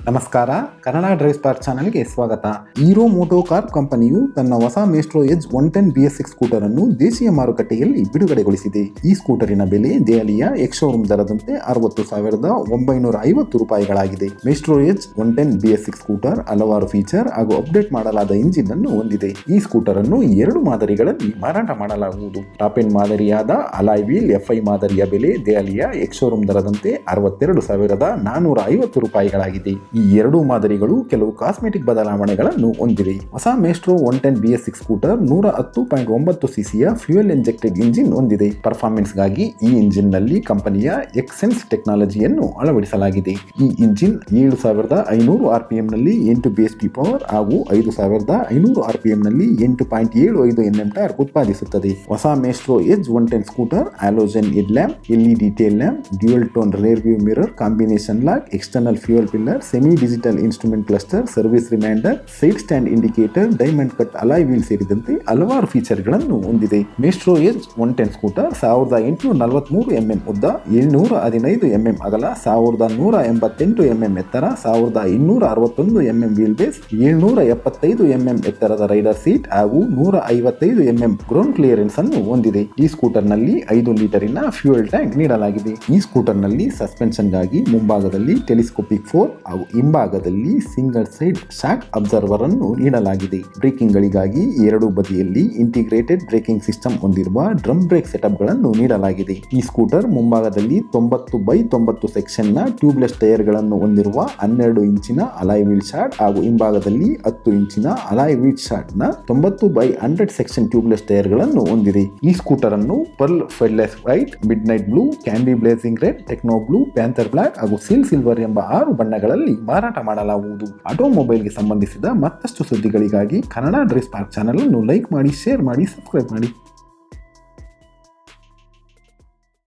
ನಮಸ್ಕಾರ Kannada drive spark ಚಾನೆಲ್ಗೆ ಸ್ವಾಗತ ಹೀರೋ ಮೋಟೋ ಕಾರ್ ಕಂಪನಿಯು ತನ್ನ ಹೊಸ Maestro edge one ten B S six scooter ಅನ್ನು ದೇಶೀಯ ಮಾರುಕಟ್ಟೆಯಲ್ಲಿ ಬಿಡುಗಡೆಗೊಳಿಸಿದೆ ಈ ಸ್ಕೂಟರಿನ ಬೆಲೆ ದೆಹಲಿಯ ಎಕ್ಸ್ ಶೋರೂಮ್ ದರದಂತೆ ಅರವತ್ತು ಸಾವಿರದ ಒಂಬೈನೂರ ಐವತ್ತು ರೂಪಾಯಿಗಳಾಗಿದೆ Maestro edge one ten B S six scooter ಹಲವಾರು ಫೀಚರ್ ಹಾಗೂ ಅಪ್ಡೇಟ್ ಮಾಡಲಾದ ಇಂಜಿನ್ ಅನ್ನು ಹೊಂದಿದೆ ಈ ಸ್ಕೂಟರ್ ಅನ್ನು ಎರಡು ಮಾದರಿಗಳಲ್ಲಿ ಮಾರಾಟ ಮಾಡಲಾಗುವುದು ಟಾಪ್ ಎಂಡ್ ಮಾದರಿಯಾದ ಅಲಾಯ್ ವೀಲ್ ಎಫ್ಐ ಮಾದರಿಯ ಬೆಲೆ ದೆಹಲಿಯ ಎಕ್ಸ್ ಶೋರೂಮ್ ದರದಂತೆ ಅರವತ್ತೆರಡು ಸಾವಿರದ ನಾನೂರ ಐವತ್ತು ರೂಪಾಯಿಗಳಾಗಿದೆ ಈ ಎರಡೂ ಮಾದರಿಗಳು ಕೆಲವು ಕಾಸ್ಮೆಟಿಕ್ ಬದಲಾವಣೆಗಳನ್ನು ಹೊಂದಿವೆ ಹೊಸ Maestro one ten B S six scooter ನೂರ ಹತ್ತು ಪಾಯಿಂಟ್ ಒಂಬತ್ತು ಸಿಸಿಯ ಫ್ಯೂಯಲ್ ಇಂಜೆಕ್ಟೆಡ್ ಇಂಜಿನ್ ಹೊಂದಿದೆ ಪರ್ಫಾರ್ಮೆನ್ಸ್ಗಾಗಿ ಈ ಇಂಜಿನ್ ನಲ್ಲಿ ಕಂಪನಿಯ ಎಕ್ಸೆನ್ಸ್ ಟೆಕ್ನಾಲಜಿಯನ್ನು ಅಳವಡಿಸಲಾಗಿದೆ ಈ ಇಂಜಿನ್ ಏಳು ಸಾವಿರದ ಐನೂರು ಆರ್ ಪಿ ನಲ್ಲಿ ಎಂಟು ಬಿ ಎಸ್ ಪಿ ಪವರ್ ಹಾಗೂ ಐದು ಸಾವಿರದ ಐನೂರು ಆರ್ ಪಿ ನಲ್ಲಿ ಎಂಟು ಪಾಯಿಂಟ್ ಏಳು ಐದು ಎನ್ ಎಂ ಟೈರ್ ಉತ್ಪಾದಿಸುತ್ತದೆ ಹೊಸ Maestro edge one ten scooter halogen head lamp LED tail lamp dual tone rear view mirror combination lock external fuel filler semi digital instrument cluster service reminder side stand indicator diamond cut alloy wheel ಸೇರಿದಂತೆ ಹಲವಾರು ಫೀಚರ್ಗಳನ್ನು ಹೊಂದಿದೆ Maestro edge one ten scooter ಸಾವಿರದ ಎಂಟುನೂರ ನಲವತ್ಮೂರು MM ಉದ್ದ ಏಳ್ನೂರ ಹದಿನೈದು ಎಂಎಂ ಅಗಲ ಸಾವಿರದ ನೂರ ಎಂಬತ್ತೆಂಟು ಎಂಎಂ ಎತ್ತರ ಸಾವಿರದ ಇನ್ನೂರ ಅರವತ್ತೊಂದು ಎಂಎಂ ವೀಲ್ ಬೇಸ್ ಏಳ್ನೂರ ಎಪ್ಪತ್ತೈದು ಎಂಎಂ ಎತ್ತರದ ರೈಡರ್ ಸೀಟ್ ಹಾಗೂ ನೂರ ಐವತ್ತೈದು ಎಂಎಂ ಗ್ರೌಂಡ್ ಕ್ಲಿಯರೆನ್ಸ್ ಅನ್ನು ಹೊಂದಿದೆ ಈ ಸ್ಕೂಟರ್ ನಲ್ಲಿ ಐದು ಲೀಟರಿನ ಫ್ಯೂಯಲ್ ಟ್ಯಾಂಕ್ ನೀಡಲಾಗಿದೆ ಈ ಸ್ಕೂಟರ್ ನಲ್ಲಿ ಸಸ್ಪೆನ್ಷನ್ ಗಾಗಿ ಮುಂಭಾಗದಲ್ಲಿ ಟೆಲಿಸ್ಕೋಪಿಕ್ ಫೋರ್ ಹಾಗೂ ಹಿಂಭಾಗದಲ್ಲಿ ಸಿಂಗಲ್ ಸೈಡ್ ಶಾಕ್ ಅಬ್ಸರ್ವರ್ ಅನ್ನು ನೀಡಲಾಗಿದೆ ಬ್ರೇಕಿಂಗ್ ಗಳಿಗಾಗಿ ಎರಡು ಬದಿಯಲ್ಲಿ ಇಂಟಿಗ್ರೇಟೆಡ್ ಬ್ರೇಕಿಂಗ್ ಸಿಸ್ಟಮ್ ಹೊಂದಿರುವ ಡ್ರಮ್ ಬ್ರೇಕ್ ಸೆಟಪ್ ಗಳನ್ನು ನೀಡಲಾಗಿದೆ ಈ ಸ್ಕೂಟರ್ ಮುಂಭಾಗದಲ್ಲಿ ತೊಂಬತ್ತು ಬೈ ತೊಂಬತ್ತು ಸೆಕ್ಷನ್ ನ ಟ್ಯೂಬ್ಲೆಸ್ ಟೈರ್ ಗಳನ್ನು ಹೊಂದಿರುವ ಹನ್ನೆರಡು ಇಂಚಿನ ಅಲಾಯ್ ವೀಲ್ ಶಾರ್ಟ್ ಹಾಗೂ ಹಿಂಭಾಗದಲ್ಲಿ ಹತ್ತು ಇಂಚಿನ ಅಲಾಯ್ ವೀಲ್ ಶಾರ್ಟ್ ನ ತೊಂಬತ್ತು by hundred section tubeless tyre ಗಳನ್ನು ಹೊಂದಿದೆ ಈ ಸ್ಕೂಟರ್ ಅನ್ನು pearl fadeless white midnight blue candy blazing red techno blue panther black ಹಾಗೂ ಸಿಲ್ ಸಿಲ್ವರ್ ಎಂಬ ಆರು ಬಣ್ಣಗಳಲ್ಲಿ ಮಾರಾಟ ಮಾಡಲಾಗುವುದು ಆಟೋಮೊಬೈಲ್ಗೆ ಸಂಬಂಧಿಸಿದ ಮತ್ತಷ್ಟು ಸುದ್ದಿಗಳಿಗಾಗಿ ಕನ್ನಡ ಡ್ರೆಸ್ ಪಾರ್ಕ್ ಚಾನಲ್ ಅನ್ನು ಲೈಕ್ ಮಾಡಿ ಶೇರ್ ಮಾಡಿ ಸಬ್ಸ್ಕ್ರೈಬ್ ಮಾಡಿ